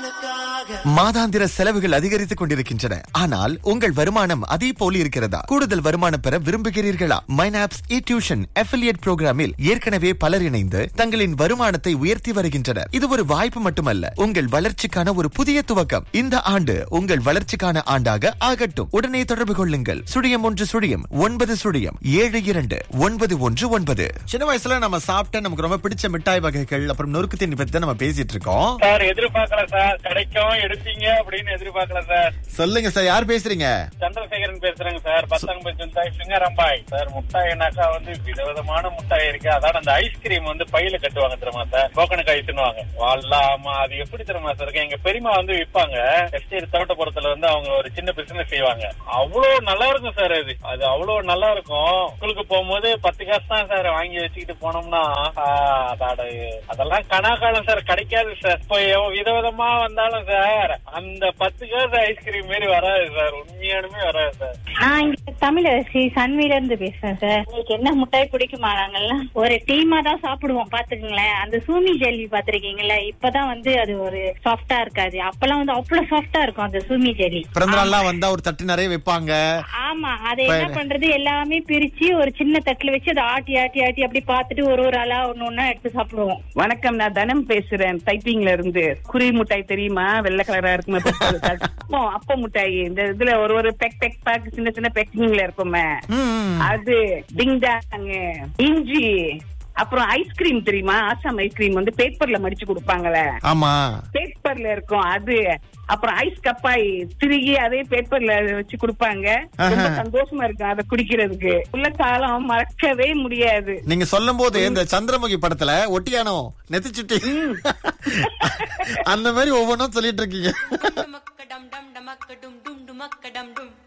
மாதாந்திர செலவுகள் அதிகரித்துக் கொண்டிருக்கின்றன ஆனால் உங்கள் வருமானம் அதே போல இருக்கிறதா கூடுதல் வருமானம் பெற விரும்புகிறீர்களா மைனாப்ஸ் இ டியூஷன் அஃபிலியேட் புரோகிராமில் ஏற்கனவே பலர் இணைந்து தங்களின் வருமானத்தை உயர்த்தி வருகின்றனர் இது ஒரு வாய்ப்பு மட்டுமல்ல உங்கள் வளர்ச்சிக்கான ஒரு புதிய துவக்கம் இந்த ஆண்டு உங்கள் வளர்ச்சிக்கான ஆண்டாக ஆகட்டும் உடனே தொடர்பு கொள்ளுங்கள் சுழியம் ஒன்று சுழியம் ஒன்பது சுழியம் ஏழு இரண்டு ஒன்பது ஒன்று ஒன்பது சின்ன வயசுல நம்ம சாப்பிட்ட நமக்கு ரொம்ப பிடிச்ச மிட்டாய் வகைகள் அப்புறம் நொறுக்கு தண்ணி பத்தி தான் நம்ம பேசிட்டு இருக்கோம் சார் எதிர்பார்க்கல சார் கிடைக்கும் எடுப்பீங்க அப்படின்னு எதிர்பார்க்கல சார் சொல்லுங்க சார் யார் பேசுறீங்க சந்திரசேகரன் பேசுறேங்க சார் பத்தாங்க தாய் சிங்கரம்பாய் சார் முட்டாய்னாக்கா வந்து விதவிதமான முட்டாய் இருக்கு அதோட அந்த ஐஸ்கிரீம் வந்து பையில கட்டுவாங்க தெரியுமா சார் கோகனக் ஐஸ்னுவாங்க வாழாமா அது எப்படி தெரியுமா சார் இருக்கு எங்க பெரியமா வந்து விற்பாங்க எஸ்டேட் தோட்டப்புறத்துல வந்து அவங்க ஒரு சின்ன பிசினஸ் செய்வாங்க அவ்வளவு நல்லா இருக்கும் சார் அது அது அவ்வளவு நல்லா இருக்கும் ஸ்கூலுக்கு போகும்போது பத்து காசு தான் சார் வாங்கி வச்சுக்கிட்டு போனோம்னா ஆ, அதாட அதெல்லாம் கனாக்காலம் சார் கிடைக்காது சார் இப்போ எவ- விதவிதமா வந்தாலும் சார் அந்த பத்து காசு ஐஸ்கிரீம் மாரி வராது சார் உண்மையானுமே வராது சார் நான் இங்க தமிழரசி சன்வில இருந்து பேசுறேன் சார் உங்களுக்கு என்ன முட்டாய் பிடிக்குமா நாங்கெல்லாம் ஒரு டீமா தான் சாப்பிடுவோம் பாத்துக்கங்களேன் அந்த சூமி ஜெல்லி பாத்திருக்கீங்களா இப்பதான் வந்து அது ஒரு சாஃப்டா இருக்காது அப்பெல்லாம் வந்து அவ்வளவு சாஃப்டா இருக்கும் அந்த சூமி ஜெல்லி பிறந்த நாள்லாம் வந்தா ஒரு தட்டு நிறைய வைப்பாங்க ஆமா அதை என்ன பண்றது எல்லாமே பிரிச்சு ஒரு சின்ன தட்டுல வச்சு அதை ஆட்டி ஆட்டி ஆட்டி அப்படி பாத்துட்டு ஒரு ஒரு ஆளா ஒண்ணு ஒண்ணா எடுத்து சாப்பிடுவோம் வணக்கம் நான் தனம் பேசுறேன் டைப்பிங்ல இருந்து குருவி முட்டாய் தெரியுமா வெள்ளை கலரா இருக்குமே அப்போ அப்போ முட்டாய் இந்த இதுல ஒரு ஒரு பெக் பெக் பேக் சின்ன சின்ன பேக்கிங்ல இருக்குமே ம். அது டிங்டாங் இஞ்சி அப்புறம் ஐஸ்கிரீம் தெரியுமா ஆசாம் ஐஸ்கிரீம் வந்து பேப்பர்ல மடிச்சு கொடுப்பாங்களே ஆமா பேப்பர்ல இருக்கும் அது அப்புறம் ஐஸ் கப்பாய் திருகி அதே பேப்பர்ல வச்சு கொடுப்பாங்க ரொம்ப ஆஹா. சந்தோஷமா இருக்கும் அதை குடிக்கிறதுக்கு உள்ள காலம் மறக்கவே முடியாது நீங்க சொல்லும் போது இந்த சந்திரமுகி படத்துல ஒட்டியானோ நெத்திச்சுட்டி அந்த மாதிரி ஒவ்வொன்றும் சொல்லிட்டு இருக்கீங்க dumak dum dum dumak dum dum dumak dum dum